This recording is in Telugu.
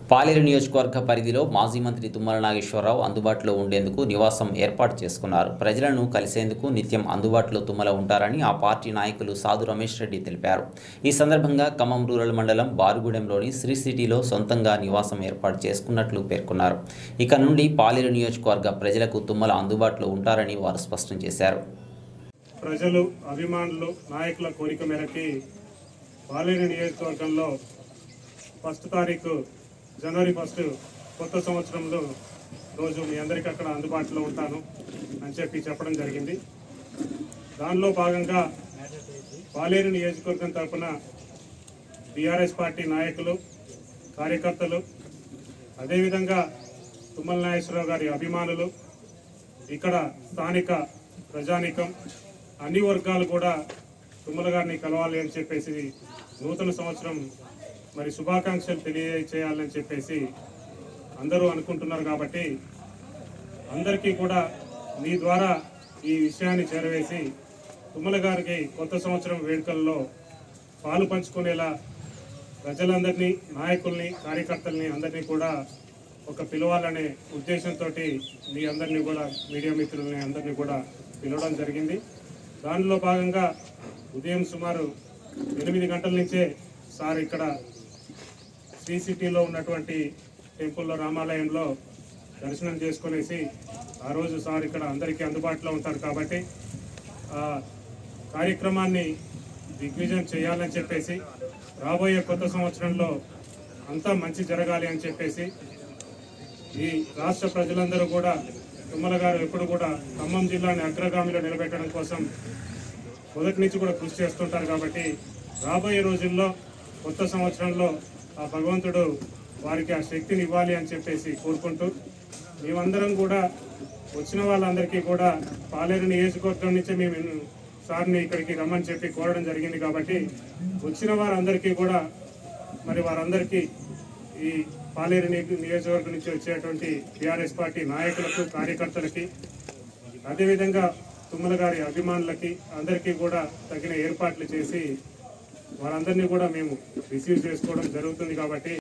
పాలేరు నియోజకవర్గ పరిధిలో మాజీ మంత్రి తుమ్మల నాగేశ్వరరావు అందుబాటులో ఉండేందుకు నివాసం ఏర్పాటు చేసుకున్నారు ప్రజలను కలిసేందుకు నిత్యం అందుబాటులో తుమ్మల ఉంటారని ఆ పార్టీ నాయకులు సాధు రమేష్ రెడ్డి తెలిపారు ఈ సందర్భంగా ఖమ్మం రూరల్ మండలం బారుగూడెంలోని శ్రీ సిటీలో సొంతంగా నివాసం ఏర్పాటు చేసుకున్నట్లు పేర్కొన్నారు ఇక నుండి పాలేరు నియోజకవర్గ ప్రజలకు తుమ్మల అందుబాటులో ఉంటారని వారు స్పష్టం చేశారు ప్రజలు అభిమానులు నాయకుల కోరిక మేరకి పాలేరు నియోజకవర్గంలో ఫస్ట్ తారీఖు జనవరి ఫస్ట్ కొత్త సంవత్సరంలో రోజు మీ అందరికీ అక్కడ అందుబాటులో ఉంటాను అని చెప్పి చెప్పడం జరిగింది దానిలో భాగంగా పాలేరు నియోజకవర్గం తరఫున బీఆర్ఎస్ పార్టీ నాయకులు కార్యకర్తలు అదేవిధంగా తుమ్మల నాగేశ్వరరావు గారి అభిమానులు ఇక్కడ స్థానిక ప్రజానీకం అన్ని వర్గాలు కూడా తుమ్మల గారిని కలవాలి అని చెప్పేసి నూతన సంవత్సరం మరి శుభాకాంక్షలు తెలియచేయాలని చెప్పేసి అందరూ అనుకుంటున్నారు కాబట్టి అందరికీ కూడా మీ ద్వారా ఈ విషయాన్ని చేరవేసి తుమ్మల గారికి కొత్త సంవత్సరం వేడుకల్లో పాలు పంచుకునేలా ప్రజలందరినీ నాయకుల్ని కార్యకర్తల్ని అందరినీ కూడా ఒక పిలవాలనే ఉద్దేశంతో మీ అందరినీ కూడా మీడియా మిత్రుల్ని అందరినీ కూడా పిలవడం జరిగింది దానిలో భాగంగా ఉదయం సుమారు ఎనిమిది గంటల నుంచే సార్ ఇక్కడ శ్రీ సిటీలో ఉన్నటువంటి టెంపుల్లో రామాలయంలో దర్శనం చేసుకునేసి ఆ రోజు సార్ ఇక్కడ అందరికీ అందుబాటులో ఉంటారు కాబట్టి ఆ కార్యక్రమాన్ని దిగ్విజయం చేయాలని చెప్పేసి రాబోయే కొత్త సంవత్సరంలో అంతా మంచి జరగాలి అని చెప్పేసి ఈ రాష్ట్ర ప్రజలందరూ కూడా తుమ్మల గారు ఎప్పుడు కూడా ఖమ్మం జిల్లాని అగ్రగామిలో నిలబెట్టడం కోసం మొదటి నుంచి కూడా కృషి చేస్తుంటారు కాబట్టి రాబోయే రోజుల్లో కొత్త సంవత్సరంలో ఆ భగవంతుడు వారికి ఆ శక్తిని ఇవ్వాలి అని చెప్పేసి కోరుకుంటూ మేమందరం కూడా వచ్చిన వాళ్ళందరికీ కూడా పాలేరు నియోజకవర్గం నుంచి మేము సార్ని ఇక్కడికి రమ్మని చెప్పి కోరడం జరిగింది కాబట్టి వచ్చిన వారందరికీ కూడా మరి వారందరికీ ఈ పాలేరు నియోజ- నియోజకవర్గం నుంచి వచ్చేటువంటి టీఆర్ఎస్ పార్టీ నాయకులకు కార్యకర్తలకి అదేవిధంగా తుమ్మల గారి అభిమానులకి అందరికీ కూడా తగిన ఏర్పాట్లు చేసి వారందరినీ కూడా మేము రిసీవ్ చేసుకోవడం జరుగుతుంది కాబట్టి